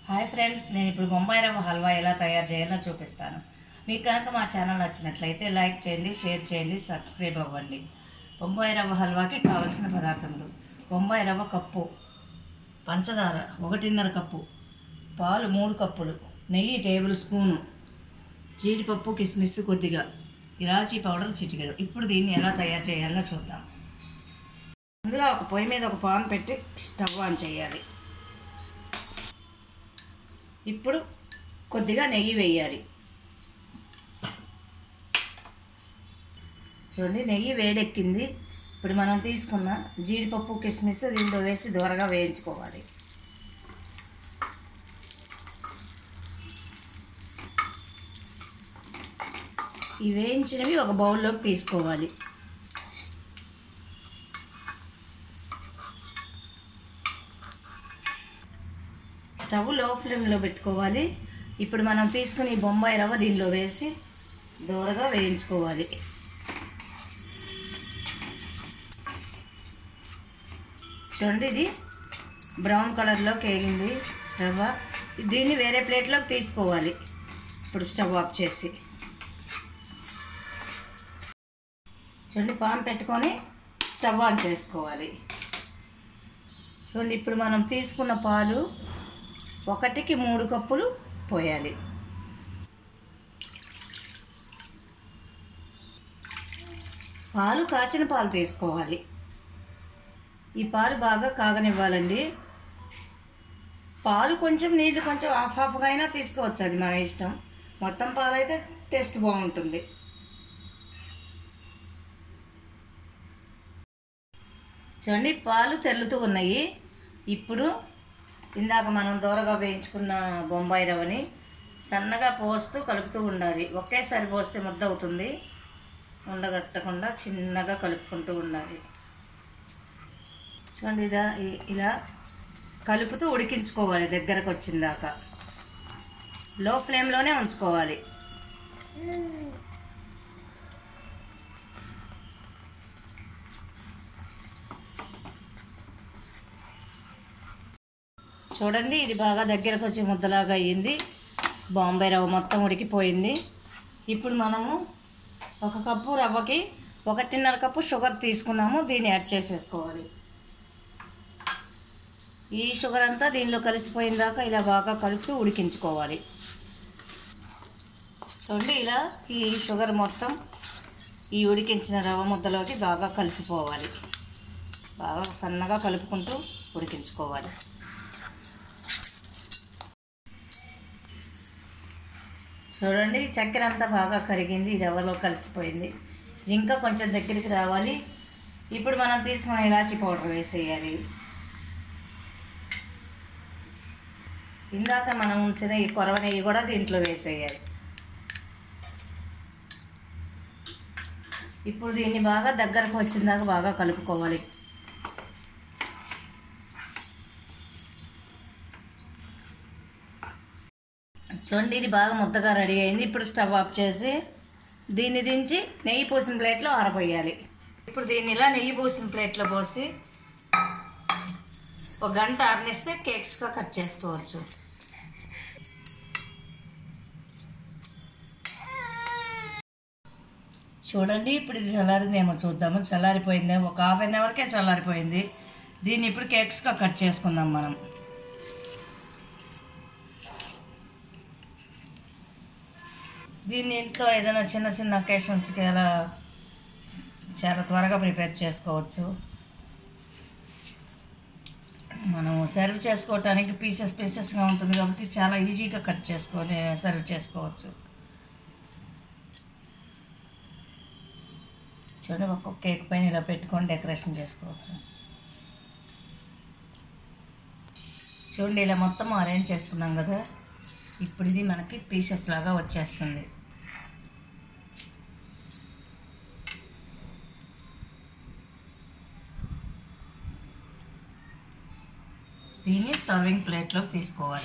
hi friends నేను ఇప్పుడు బొంబాయి రవ్వ హల్వా ఎలా తయారు చేయాలో చూపిస్తాను మీకు కనుక మా ఛానల్ నచ్చినట్లయితే లైక్ చేయండి షేర్ చేయండి సబ్స్క్రైబ్ అవ్వండి బొంబాయి రవ్వ హల్వాకి కావలసిన పదార్థములు బొంబాయి రవ్వ కప్పు పంచదార ఒకటిన్నర కప్పు పాలు మూడు కప్పులు నెయ్యి టేబుల్ స్పూను జీడిపప్పు కిస్మిస్ కొద్దిగా ఇలాచీ పౌడర్ చిటికెడు ఇప్పుడు దీన్ని ఎలా తయారు చేయాలో చూద్దాం ముందుగా ఒక పొయ్యి మీద ఒక పాన్ పెట్టి స్టవ్ ఆన్ చేయాలి ఇప్పుడు కొద్దిగా నెయ్యి వేయాలి చూడండి నెయ్యి వేడెక్కింది ఇప్పుడు మనం తీసుకున్న జీడిపప్పు కిస్మిస్ దీంట్లో వేసి దూరగా వేయించుకోవాలి ఈ వేయించినవి ఒక బౌల్లోకి తీసుకోవాలి స్టవ్ లో ఫ్లేమ్లో పెట్టుకోవాలి ఇప్పుడు మనం తీసుకుని బొంబాయి రవ్వ దీనిలో వేసి దూరగా వేయించుకోవాలి చూడండి ఇది బ్రౌన్ కలర్లోకి వేగింది రవ్వ దీన్ని వేరే ప్లేట్లోకి తీసుకోవాలి ఇప్పుడు స్టవ్ ఆఫ్ చేసి చూడండి పాన్ పెట్టుకొని స్టవ్ ఆన్ చేసుకోవాలి చూడండి ఇప్పుడు మనం తీసుకున్న పాలు ఒకటికి మూడు కప్పులు పోయాలి పాలు కాచిన పాలు తీసుకోవాలి ఈ పాలు బాగా కాగనివ్వాలండి పాలు కొంచెం నీళ్ళు కొంచెం హాఫ్ హాఫ్గా అయినా తీసుకోవచ్చు అది మన ఇష్టం మొత్తం పాలు అయితే టేస్ట్ బాగుంటుంది చూడండి పాలు తెల్లుతూ ఉన్నాయి ఇప్పుడు ఇందాక మనం దూరగా వేయించుకున్న బొంబాయి రవ్వని సన్నగా పోస్తూ కలుపుతూ ఉండాలి ఒకేసారి పోస్తే ముద్ద అవుతుంది ఉండగట్టకుండా చిన్నగా కలుపుకుంటూ ఉండాలి చూడండి ఇదా ఇలా కలుపుతూ ఉడికించుకోవాలి దగ్గరకు వచ్చిందాక లో ఫ్లేమ్లోనే ఉంచుకోవాలి చూడండి ఇది బాగా దగ్గరకు వచ్చి ముద్దలాగా అయ్యింది బాంబే రవ్వ మొత్తం ఉడికిపోయింది ఇప్పుడు మనము ఒక కప్పు రవ్వకి ఒకటిన్నర కప్పు షుగర్ తీసుకున్నాము దీన్ని యాడ్ చేసేసుకోవాలి ఈ షుగర్ అంతా దీనిలో కలిసిపోయిన దాకా ఇలా బాగా కలిపి ఉడికించుకోవాలి చూడండి ఇలా ఈ షుగర్ మొత్తం ఈ ఉడికించిన రవ్వ ముద్దలోకి బాగా కలిసిపోవాలి బాగా సన్నగా కలుపుకుంటూ ఉడికించుకోవాలి చూడండి చక్కెర అంతా బాగా కరిగింది రవ్వలో కలిసిపోయింది ఇంకా కొంచెం దగ్గరికి రావాలి ఇప్పుడు మనం తీసుకున్న ఇలాచీ పౌడర్ వేసేయాలి ఇందాక మనం ఉంచిన ఈ కొరవ నెయ్యి కూడా దీంట్లో వేసేయాలి ఇప్పుడు దీన్ని బాగా దగ్గరకు వచ్చిందాక బాగా కలుపుకోవాలి చూడండి ఇది బాగా ముద్దగా రెడీ అయింది ఇప్పుడు స్టవ్ ఆఫ్ చేసి దీన్ని దించి నెయ్యి పోసిన ప్లేట్లో ఆరబోయాలి ఇప్పుడు దీన్ని ఇలా నెయ్యి పోసిన ప్లేట్లో పోసి ఒక గంట ఆరనిస్తే కేక్స్గా కట్ చేసుకోవచ్చు చూడండి ఇప్పుడు ఇది చల్లారిందేమో చూద్దాము చల్లారిపోయింది ఒక హాఫ్ అన్ అవర్కే చల్లారిపోయింది దీన్ని ఇప్పుడు కేక్స్గా కట్ చేసుకుందాం మనం దీన్ని ఇంట్లో ఏదైనా చిన్న చిన్న అకేషన్స్కి అలా చాలా త్వరగా ప్రిపేర్ చేసుకోవచ్చు మనం సర్వ్ చేసుకోవటానికి పీసెస్ పీసెస్గా ఉంటుంది కాబట్టి చాలా ఈజీగా కట్ చేసుకొని సర్వ్ చేసుకోవచ్చు చూడండి ఒక్కొక్క కేక్ పైన ఇలా పెట్టుకొని డెకరేషన్ చేసుకోవచ్చు చూడండి ఇలా మొత్తం అరేంజ్ చేసుకున్నాం కదా ఇప్పుడు ఇది మనకి పీసెస్ లాగా వచ్చేస్తుంది దీన్ని సర్వింగ్ ప్లేట్లోకి తీసుకోవాలి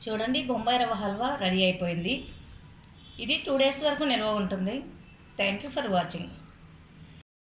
చూడండి బొంబాయి రవ్వ హల్వా రెడీ అయిపోయింది ఇది టూ డేస్ వరకు నిల్వ ఉంటుంది థ్యాంక్ యూ ఫర్ వాచింగ్